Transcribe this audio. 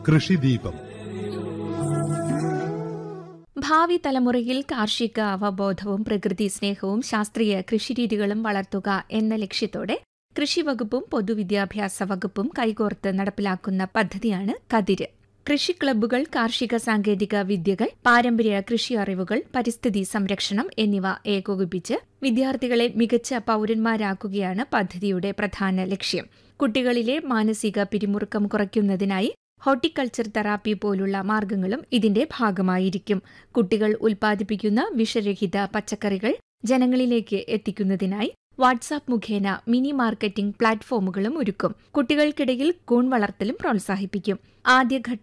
കൃഷിദീപം ഭാവി തലമുറയിൽ കാർഷിക അവബോധവും പ്രകൃതി സ്നേഹവും ശാസ്ത്രീയ കൃഷിരീതികളും വളർത്തുക എന്ന ലക്ഷ്യത്തോടെ കൃഷിവകുപ്പും പൊതുവിദ്യാഭ്യാസ വകുപ്പും കൈകോർത്ത് നടപ്പിലാക്കുന്ന പദ്ധതിയാണ് കതിര് കൃഷി ക്ലബ്ബുകൾ കാർഷിക സാങ്കേതിക വിദ്യകൾ പാരമ്പര്യ കൃഷി അറിവുകൾ പരിസ്ഥിതി സംരക്ഷണം എന്നിവ ഏകോപിപ്പിച്ച് വിദ്യാർത്ഥികളെ മികച്ച പൌരന്മാരാക്കുകയാണ് പദ്ധതിയുടെ പ്രധാന ലക്ഷ്യം കുട്ടികളിലെ മാനസിക പിരിമുറുക്കം കുറയ്ക്കുന്നതിനായി ഹോർട്ടിക്കൾച്ചർ തെറാപ്പി പോലുള്ള മാർഗങ്ങളും ഇതിന്റെ ഭാഗമായിരിക്കും കുട്ടികൾ ഉൽപ്പാദിപ്പിക്കുന്ന വിഷരഹിത പച്ചക്കറികൾ ജനങ്ങളിലേക്ക് എത്തിക്കുന്നതിനായി വാട്സാപ്പ് മുഖേന മിനി മാർക്കറ്റിംഗ് പ്ലാറ്റ്ഫോമുകളും ഒരുക്കും കുട്ടികൾക്കിടയിൽ കൂൺ വളർത്തലും പ്രോത്സാഹിപ്പിക്കും ആദ്യഘട്ട